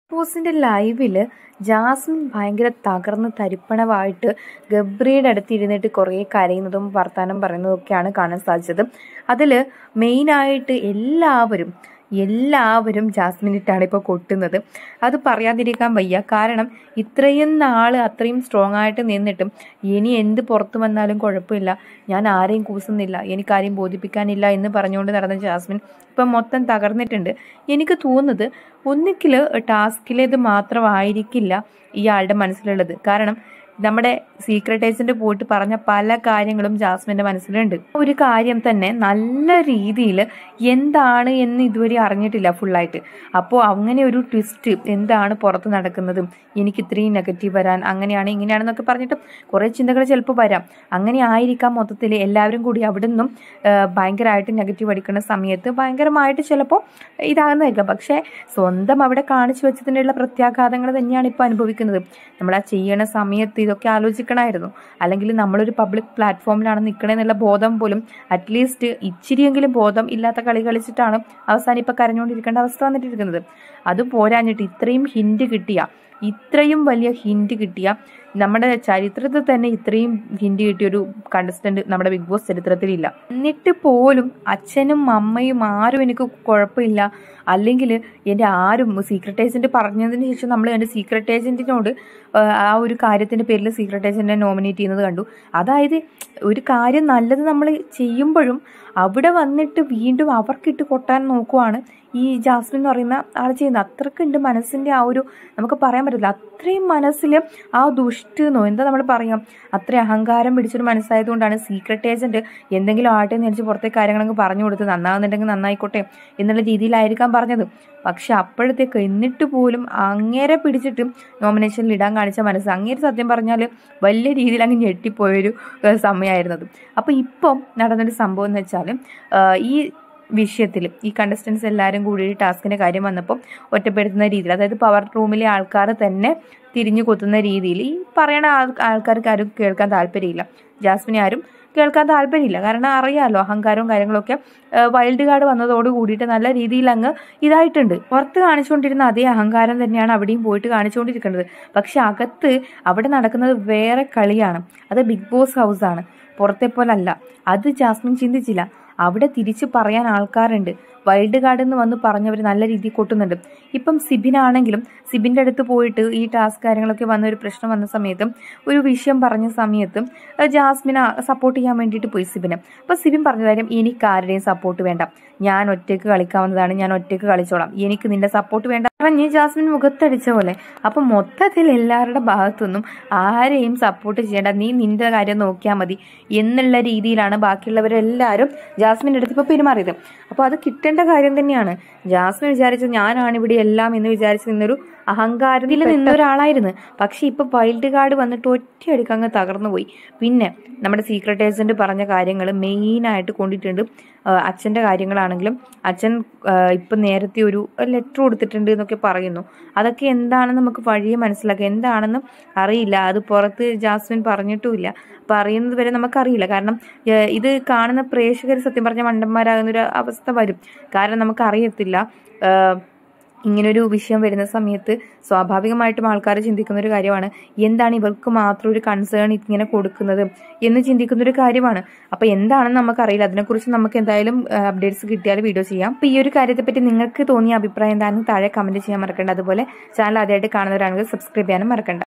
ബോസിന്റെ ലൈവില് ജാസ്മിൻ ഭയങ്കര തകർന്ന് തരിപ്പണമായിട്ട് ഗബ്രിയുടെ അടുത്ത് ഇരുന്നിട്ട് കുറേ കരയുന്നതും വർത്താനം പറയുന്നതും ഒക്കെയാണ് കാണാൻ സാധിച്ചത് അതിൽ മെയിനായിട്ട് എല്ലാവരും എല്ലാവരും ജാസ്മിനിട്ടാണ് ഇപ്പോൾ കൊട്ടുന്നത് അത് പറയാതിരിക്കാൻ വയ്യ കാരണം ഇത്രയും നാൾ അത്രയും സ്ട്രോങ് ആയിട്ട് നിന്നിട്ടും ഇനി എന്ത് പുറത്തു വന്നാലും കുഴപ്പമില്ല ഞാൻ ആരെയും കൂസുന്നില്ല എനിക്കാരെയും ബോധിപ്പിക്കാനില്ല എന്ന് പറഞ്ഞുകൊണ്ട് നടന്ന ജാസ്മിൻ ഇപ്പം മൊത്തം തകർന്നിട്ടുണ്ട് എനിക്ക് തോന്നുന്നത് ഒന്നിക്കിൽ ടാസ്കിലേത് മാത്രമായിരിക്കില്ല ഇയാളുടെ മനസ്സിലുള്ളത് കാരണം നമ്മുടെ സീക്രട്ട് ഏജന്റ് പോയിട്ട് പറഞ്ഞ പല കാര്യങ്ങളും ജാസ്മിന്റെ മനസ്സിലുണ്ട് ഒരു കാര്യം തന്നെ നല്ല രീതിയിൽ എന്താണ് എന്ന് ഇതുവരെ അറിഞ്ഞിട്ടില്ല ഫുള്ളായിട്ട് അപ്പോൾ അങ്ങനെ ഒരു ട്വിസ്റ്റ് എന്താണ് പുറത്ത് നടക്കുന്നതും എനിക്ക് ഇത്രയും നെഗറ്റീവ് വരാൻ അങ്ങനെയാണ് ഇങ്ങനെയാണെന്നൊക്കെ പറഞ്ഞിട്ട് കുറേ ചിന്തകൾ ചിലപ്പോൾ വരാം അങ്ങനെ ആയിരിക്കാം മൊത്തത്തിൽ എല്ലാവരും കൂടി അവിടെ നിന്നും ഭയങ്കരമായിട്ട് നെഗറ്റീവ് അടിക്കുന്ന സമയത്ത് ഭയങ്കരമായിട്ട് ചിലപ്പോൾ ഇതാകുന്നതായിരിക്കാം പക്ഷേ സ്വന്തം അവിടെ കാണിച്ചു വെച്ചതിനുള്ള പ്രത്യാഘാതങ്ങൾ തന്നെയാണ് ഇപ്പോൾ അനുഭവിക്കുന്നത് നമ്മൾ ആ ചെയ്യണ സമയത്ത് ഇതൊക്കെ ആലോചിക്കണമായിരുന്നു അല്ലെങ്കിൽ നമ്മളൊരു പബ്ലിക് പ്ലാറ്റ്ഫോമിലാണ് നിൽക്കണമെന്നുള്ള ബോധം പോലും അറ്റ്ലീസ്റ്റ് ഇച്ചിരിയെങ്കിലും ബോധം ഇല്ലാത്ത കളി കളിച്ചിട്ടാണ് അവസാനം ഇപ്പം കരഞ്ഞുകൊണ്ടിരിക്കേണ്ട അവസ്ഥ വന്നിട്ടിരിക്കുന്നത് അത് പോരാഞ്ഞിട്ട് ഇത്രയും ഹിൻഡ് കിട്ടിയ ഇത്രയും വലിയ ഹിൻഡ് കിട്ടിയ നമ്മുടെ ചരിത്രത്തിൽ തന്നെ ഇത്രയും ഹിൻഡ് കിട്ടിയ ഒരു കണ്ടസ്റ്റന്റ് നമ്മുടെ ബിഗ് ബോസ് ചരിത്രത്തിലില്ല എന്നിട്ട് പോലും അച്ഛനും അമ്മയും ആരും എനിക്ക് കുഴപ്പമില്ല അല്ലെങ്കിൽ എൻ്റെ ആരും സീക്രട്ട് ഏജന്റ് പറഞ്ഞതിന് ശേഷം നമ്മൾ എൻ്റെ സീക്രട്ട് ഏജന്റിനോട് ആ ഒരു കാര്യത്തിൻ്റെ പേരിൽ സീക്രട്ട് ഏജന്റിനെ നോമിനേറ്റ് ചെയ്യുന്നത് കണ്ടു അതായത് ഒരു കാര്യം നല്ലത് നമ്മൾ ചെയ്യുമ്പോഴും അവിടെ വന്നിട്ട് വീണ്ടും അവർക്കിട്ട് കൊട്ടാൻ നോക്കുവാണ് ഈ ജാസ്മിൻ എന്ന് പറയുന്ന ആൾ ചെയ്യുന്നത് അത്രക്കുണ്ട് മനസ്സിൻ്റെ ആ ഒരു നമുക്ക് പറയാൻ പറ്റില്ല അത്രയും മനസ്സിൽ ആ ദുഷ്ട എന്നോ എന്താ നമ്മൾ പറയാം അത്രയും അഹങ്കാരം പിടിച്ചൊരു മനസ്സായതുകൊണ്ടാണ് സീക്രട്ട് ഏജന്റ് എന്തെങ്കിലും ആട്ടെ എന്ന് വെച്ച് പുറത്തെ കാര്യങ്ങളങ്ങ് പറഞ്ഞു കൊടുത്ത് നന്നാകുന്നുണ്ടെങ്കിൽ നന്നായിക്കോട്ടെ എന്നുള്ള രീതിയിലായിരിക്കാം പറഞ്ഞത് പക്ഷെ അപ്പോഴത്തേക്ക് എന്നിട്ട് പോലും അങ്ങേരെ പിടിച്ചിട്ട് നോമിനേഷനിൽ ഇടാൻ കാണിച്ച മനസ്സ് അങ്ങേര് സത്യം പറഞ്ഞാൽ വലിയ രീതിയിൽ അങ്ങ് ഞെട്ടിപ്പോയൊരു സമയമായിരുന്നത് അപ്പോൾ ഇപ്പം നടന്നൊരു സംഭവം എന്ന് വെച്ചാൽ ഈ വിഷയത്തിൽ ഈ കണ്ടസ്റ്റൻസ് എല്ലാവരും കൂടി ടാസ്കിൻ്റെ കാര്യം വന്നപ്പോൾ ഒറ്റപ്പെടുത്തുന്ന രീതിയിൽ അതായത് പവർ റൂമിലെ ആൾക്കാർ തന്നെ തിരിഞ്ഞു കൊത്തുന്ന രീതിയിൽ ഈ പറയണ ആൾക്കാർക്ക് ആരും കേൾക്കാൻ താല്പര്യമില്ല ജാസ്മിനെ ആരും കേൾക്കാൻ താല്പര്യമില്ല കാരണം അറിയാമല്ലോ അഹങ്കാരവും കാര്യങ്ങളൊക്കെ വൈൽഡ് കാർഡ് വന്നതോട് കൂടിയിട്ട് നല്ല രീതിയിൽ അങ്ങ് ഇതായിട്ടുണ്ട് പുറത്ത് കാണിച്ചുകൊണ്ടിരുന്ന അതേ അഹങ്കാരം തന്നെയാണ് അവിടെയും പോയിട്ട് കാണിച്ചുകൊണ്ടിരിക്കുന്നത് പക്ഷെ അകത്ത് അവിടെ നടക്കുന്നത് വേറെ കളിയാണ് അത് ബിഗ് ബോസ് ഹൗസാണ് പുറത്തെ പോലല്ല അത് ജാസ്മിൻ ചിന്തിച്ചില്ല അവിടെ തിരിച്ചു പറയാൻ ആൾക്കാരുണ്ട് വൈൽഡ് കാർഡ് എന്ന് വന്ന് പറഞ്ഞവർ നല്ല രീതിയിൽ കൊട്ടുന്നുണ്ട് ഇപ്പം സിബിനാണെങ്കിലും സിബിൻ്റെ അടുത്ത് പോയിട്ട് ഈ ടാസ്ക് കാര്യങ്ങളൊക്കെ വന്ന ഒരു പ്രശ്നം വന്ന സമയത്തും ഒരു വിഷയം പറഞ്ഞ സമയത്തും ജാസ്മിനെ സപ്പോർട്ട് ചെയ്യാൻ വേണ്ടിയിട്ട് പോയി സിബിന് അപ്പോൾ സിബിൻ പറഞ്ഞ കാര്യം എനിക്ക് ആരുടെയും സപ്പോർട്ട് വേണ്ട ഞാൻ ഒറ്റയ്ക്ക് കളിക്കാവുന്നതാണ് ഞാൻ ഒറ്റയ്ക്ക് കളിച്ചോളാം എനിക്ക് നിന്റെ സപ്പോർട്ട് വേണ്ട പറഞ്ഞ് ജാസ്മിൻ മുഖത്തടിച്ച പോലെ അപ്പം മൊത്തത്തിൽ എല്ലാവരുടെ ഭാഗത്തുനിന്നും ആരെയും സപ്പോർട്ട് ചെയ്യേണ്ട നീ നിന്റെ കാര്യം നോക്കിയാൽ മതി എന്നുള്ള രീതിയിലാണ് ബാക്കിയുള്ളവരെല്ലാവരും ജാസ്മിൻ്റെ അടുത്ത് ഇപ്പോൾ പെരുമാറിയത് അപ്പോൾ അത് കിട്ടേണ്ട കാര്യം തന്നെയാണ് ജാസ്മിൻ വിചാരിച്ചത് ഞാനാണ് ഇവിടെ എല്ലാം എന്ന് വിചാരിച്ച് നിന്നൊരു അഹങ്കാരത്തിൽ നിന്ന ഒരാളായിരുന്നു പക്ഷെ ഇപ്പൊ വൈൽഡ് കാർഡ് വന്നിട്ട് ഒറ്റയടിക്ക് അങ്ങ് തകർന്നു പോയി പിന്നെ നമ്മുടെ സീക്രട്ട് ഏജന്റ് പറഞ്ഞ കാര്യങ്ങൾ മെയിനായിട്ട് കൊണ്ടിട്ടുണ്ട് അച്ഛൻ്റെ കാര്യങ്ങളാണെങ്കിലും അച്ഛൻ ഇപ്പം നേരത്തെ ഒരു ലെറ്റർ കൊടുത്തിട്ടുണ്ട് എന്നൊക്കെ പറയുന്നു അതൊക്കെ എന്താണെന്ന് നമുക്ക് വഴിയെ മനസ്സിലാക്കാം എന്താണെന്ന് അറിയില്ല അത് പുറത്ത് ജാസ്മിൻ പറഞ്ഞിട്ടുമില്ല പറയുന്നത് വരെ നമുക്കറിയില്ല കാരണം ഇത് കാണുന്ന പ്രേക്ഷകർ സത്യം പറഞ്ഞ മണ്ടന്മാരാകുന്നൊരു അവസ്ഥ വരും കാരണം നമുക്കറിയത്തില്ല ഇങ്ങനൊരു വിഷയം വരുന്ന സമയത്ത് സ്വാഭാവികമായിട്ടും ആൾക്കാർ ചിന്തിക്കുന്ന ഒരു കാര്യമാണ് എന്താണ് ഇവർക്ക് മാത്രം ഒരു കൺസേൺ ഇങ്ങനെ കൊടുക്കുന്നത് എന്ന് ചിന്തിക്കുന്ന ഒരു കാര്യമാണ് അപ്പോൾ എന്താണെന്ന് നമുക്കറിയില്ല അതിനെക്കുറിച്ച് നമുക്ക് എന്തായാലും അപ്ഡേറ്റ്സ് കിട്ടിയാൽ വീഡിയോ ചെയ്യാം അപ്പോൾ ഈ ഒരു കാര്യത്തെപ്പറ്റി നിങ്ങൾക്ക് തോന്നിയ അഭിപ്രായം എന്താണെന്ന് താഴെ കമന്റ് ചെയ്യാൻ മറക്കണ്ട അതുപോലെ ചാനൽ ആദ്യമായിട്ട് കാണുന്നവരാണെങ്കിൽ സബ്സ്ക്രൈബ് ചെയ്യാനും മറക്കണ്ട